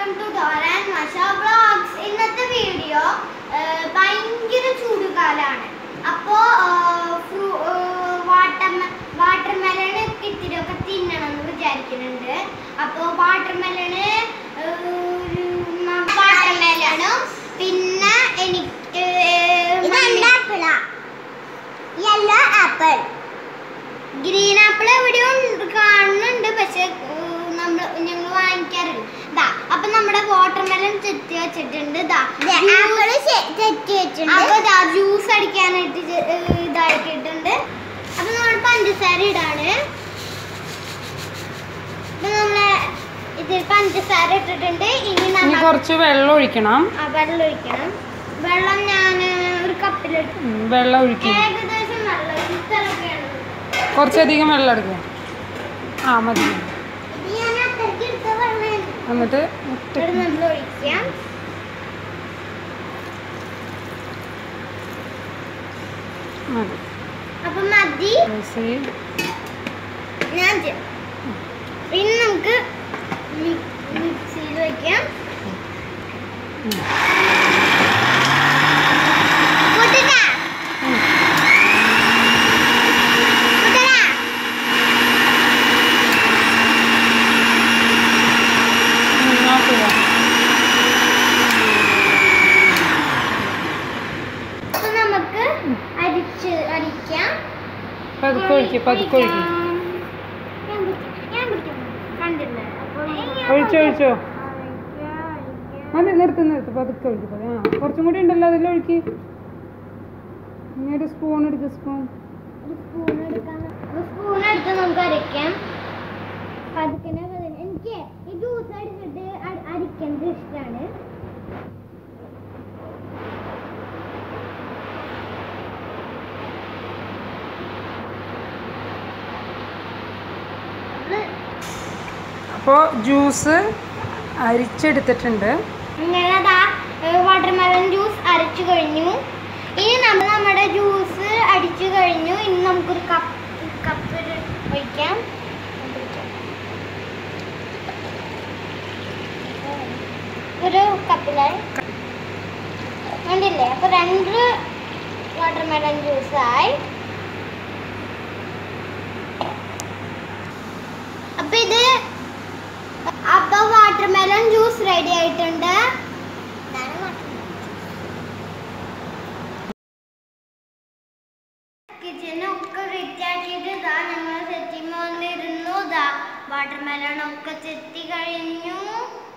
Welcome to ഡോറാൻ മഷ vlogs ഇന്നത്തെ വീഡിയോ ഭയങ്കര ചൂടുകാലാണ് അപ്പോൾ വാട്ടർ വാട്ടർ മെലണ് ഇത്തിരിയൊക്കെ തിന്നണം എന്ന് വിചാരിക്കുന്നുണ്ട് അപ്പോൾ വാട്ടർ മെലണ് വാട്ടർ മെലണും പിന്നെ എനിക്ക് യെല്ലോ ആപ്പിൾ ഗ്രീൻ ആപ്പിൾ എവിടെയോ ഉണ്ട്, കാണുന്നുണ്ട് പക്ഷെ നമ്മൾ ഞങ്ങൾ വാങ്ങിക്കാറില്ല ദാ അപ്പൊ നമ്മുടെ വാട്ടർമെലൺ ചെത്തി വെച്ചിട്ടുണ്ട് ദാ അപ്പൊ ദാ ജ്യൂസ് അടിക്കാനായിട്ട് ചെ- ഏർ ഇതാക്കിയിട്ടുണ്ട് അപ്പൊ നമ്മൾ പഞ്ചസാര ഇടാണ് അപ്പൊ നമ്മളെ ഇതിൽ പഞ്ചസാര ഇട്ടിട്ടുണ്ട് ഇനി ഇനി നമ്മൾ കുറച്ച് വെള്ളം ഒഴിക്കണം ആ, വെള്ളം ഒഴിക്കണം വെള്ളം ഞാൻ ഒരു കപ്പിലിട്ട് ഉം, വെള്ളം ഒഴിക്കും ഏകദേശം വെള്ളം ഇത്രയൊക്കെയാണ് കുറച്ചധികം വെള്ളം എടുക്കുക ആ മതി ഇത് ഞാൻ അത്രയ്ക്ക് എടുത്ത വെള്ളം എന്നിട്ട് ഇവിടെ നമ്മൾ ഒഴിക്കാം മതി അപ്പൊ മതി മിക്സി ഞാൻ ചെയ്യാം. ഇനി നമുക്ക് മി- മിക്സിയിൽ വെക്കാം കൂട്ടുകാ, ഉം. കൂട്ടുകാ. ഉം, നോക്കുക അപ്പൊ നമുക്ക് അരിച്ച് അരിക്കാം പതുക്കെ ഒഴിക്കുക പതുക്കെ ഒഴിക്കുക ഞാൻ പിടിക്കാം, ഞാൻ പിടിക്കാം. കണ്ടില്ലേ? അപ്പോൾ ഒഴിച്ചോ ഒഴിച്ചോ ഒഴിക്കാം, ഒഴിക്കാം. മതി നിർത്ത് നിർത്ത് പതുക്കെ ഒഴിക്കുക പതുക്കെ. ആ കുറച്ചും കൂടി ഉണ്ടല്ലോ അതിൽ ഒഴുക്കി ഇനി ഒരു സ്പൂൺ എടുക്കുക സ്പൂൺ ഒരു സ്പൂൺ എടുക്കാം ഒരു സ്പൂൺ എടുത്ത് നമുക്ക് അരയ്ക്കാം പതുക്കനെ പതുക്കെ. എനിക്ക് ഈ ജ്യൂസ് അടിച്ചിട്ട് അ- അരിക്കുന്നത് ഇഷ്ടമാണ് അപ്പോൾ ജ്യൂസ് അരിച്ചെടുത്തിട്ടുണ്ട് ഇങ്ങനെതാ വാട്ടർമെലൺ ജ്യൂസ് അരച്ചു കഴിഞ്ഞു ഇനി നമ്മൾ നമ്മുടെ ജ്യൂസ് അടിച്ചു കഴിഞ്ഞു ഇനി നമുക്കൊരു കപ്പ് കപ്പ് ഒഴിക്കാം ഒരു കപ്പിലായി കണ്ടില്ലേ അപ്പൊ രണ്ട് വാട്ടർമെലൺ ജ്യൂസായി അപ്പൊ ഇത് അപ്പൊ വാട്ടർമെലൺ ജ്യൂസ് റെഡി ആയിട്ടുണ്ട് കിച്ചനൊക്കെ വൃത്തിയാക്കിയിട്ട് ഇതാ ഞങ്ങൾ സെറ്റിങ് വന്നിരുന്നു ഇതാ വാട്ടർമെലൺ ഒക്കെ ചെത്തി കഴിഞ്ഞു